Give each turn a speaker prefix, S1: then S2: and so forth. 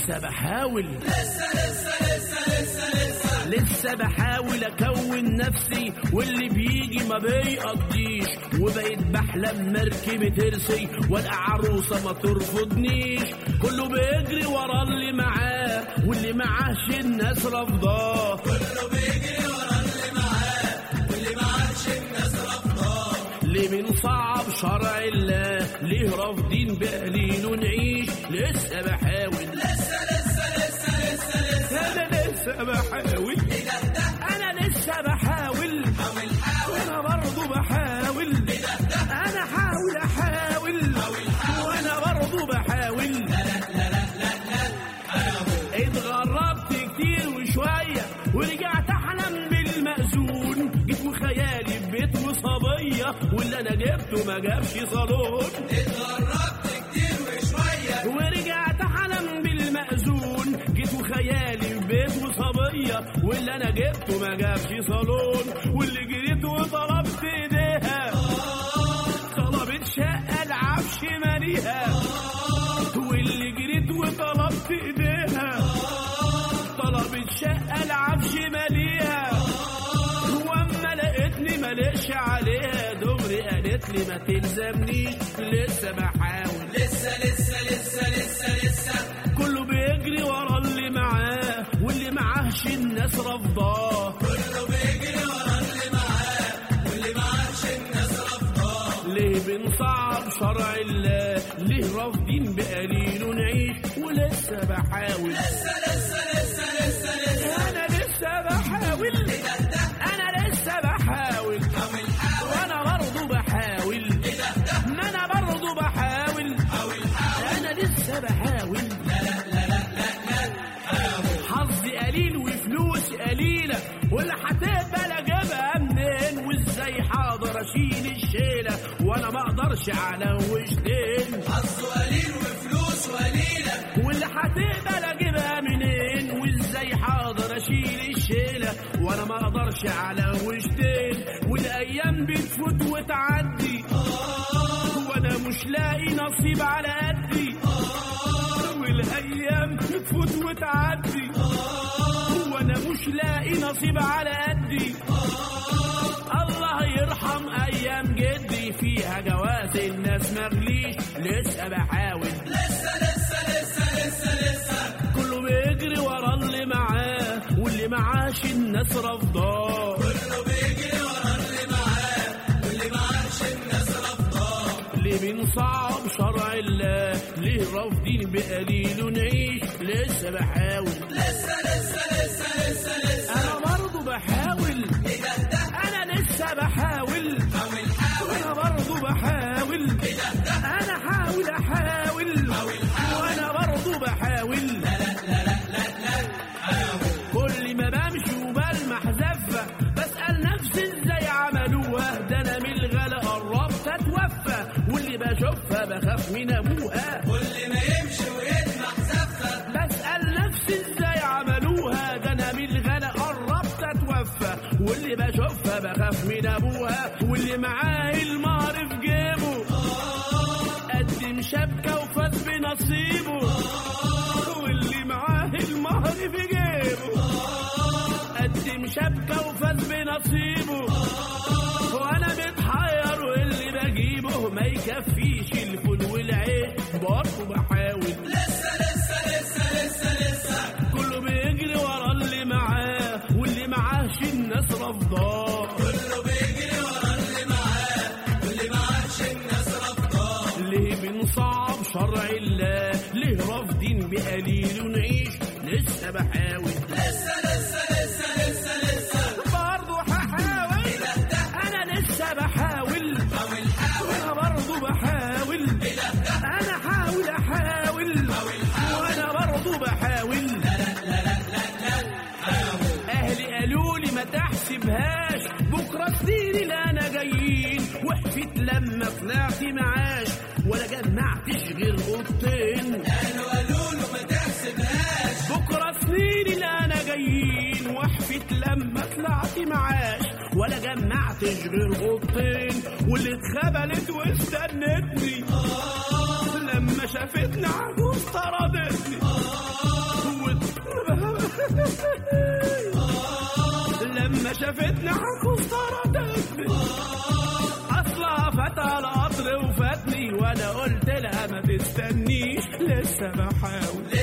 S1: لسه بحاول لسه لسه لسه لسه لسه لسه بحاول اكون نفسي واللي بيجي ما بيقضيش وبقيت بحلم مركب ترسي والقى عروسه ما ترفضنيش كله بيجري ورا اللي معاه واللي معاهش الناس رافضاه كله بيجري ورا اللي معاه واللي معاهش الناس رافضاه ليه بنصعب شرع الله ليه رافضين بقليل نعيش لسه بحاول لسه لسه لسه لسه لسه انا لسه بحاول انا لسه بحاول حاول حاول وانا برضه بحاول انا حاول احاول وانا برضه بحاول اتغربت كتير وشوية ورجعت أحلم بالمأذون جيت وخيالي في بيت وصبية واللي أنا جبته ما جابش صالون اتغربت كتير وشوية ورجعت أحلم بالمأذون جيت وخيالي في بيت وصبية واللي أنا جبته ما جابش صالون واللي جريت وطلبت إيديها طلبت شقة العفش ماليها واللي جريت وطلبت ايديها طلبت شقة العفش ماليها واما لقيتني مالقش عليها دغري قالت لي ما تلزمنيش لسه بحاول لسه لسه لسه لسه لسه كله بيجري ورا اللي معاه واللي معاهش الناس رافضاه كله بيجري ورا اللي معاه واللي معاهش الناس رافضاه ليه بنصعب شرع الله ليه رافضين بقليل نعيش ولسه بحاول لسه لسه لسه لسه لسه انا لسه بحاول انا لسه بحاول حاول حاول وانا برضه بحاول ما انا برضه بحاول حاول حاول انا لسه بحاول حظي قليل وفلوسي قليلة واللي هتقبل اجيبها منين وازاي حاضر اشيل الشيلة وانا ما اقدرش على وشتين حظه قليل وفلوسه قليلة واللي هتقبل اجيبها منين وازاي حاضر اشيل الشيلة وانا ما اقدرش على وشتين والايام بتفوت وتعدي وانا مش لاقي نصيب على قدي والايام بتفوت وتعدي وانا مش لاقي نصيب على قدي الله يرحم ايام جدي فيها جواز الناس مغليش لسه بحاول لسه لسه لسه لسه لسه كله بيجري ورا اللي معاه واللي معاش الناس رافضاه كله بيجري ورا اللي معاه واللي معاش الناس رافضاه ليه بنصعب شرع الله ليه رافضين بقليل نعيش لسه بحاول لسه لسه لسه لسه لسه انا برضه بحاول انا لسه بحاول حاول حاول وانا برضه بحاول انا حاول احاول وانا برضه بحاول كل ما بمشي وبلمح زفة بسأل نفسي ازاي عملوها ده انا من الغلا قربت اتوفى واللي بشوفها بخاف من ابوها كل ما يمشي ويلمح زفة بسأل نفسي ازاي عملوها ده انا من الغلا قربت اتوفى واللي بشوفها بخاف من ابوها واللي معاه المهر في جيبه قدم شبكة وفاز بنصيبه واللي معاه المهر في جيبه قدم شبكة وفاز بنصيبه وانا متحير واللي بجيبه ما يكفيش الفول والعيش برضه بحاول لسه لسه لسه لسه لسه كله بيجري ورا اللي معاه واللي معاهش الناس رافضاه كله بيجري ورا اللي معاه واللي معاهش الناس رافضاه ليه بنصعب شرع الله ليه رافضين بقليل نعيش لسه بحاول لسه لسه لسه لسه لسه برضه هحاول انا لسه بحاول حاول حاول وانا برضه بحاول انا حاول احاول وانا برضه بحاول اهلي قالوا لي ما تحسبهاش بكره سنين اللي انا جايين وقفت لما طلعت معاش ولا جمعتش غير اوضتين قالوا قالوا له ما تحسبهاش بكره سنين اللي انا جايين وقفت لما طلعت معاش ولا جمعتش غير اوضتين واللي اتخبلت واستنتني لما شافتني عجوز طردتني لما شافتني حكوسترتك اصلها فتى القطر وفاتني وانا قلت لها ما تستنيش لسه بحاول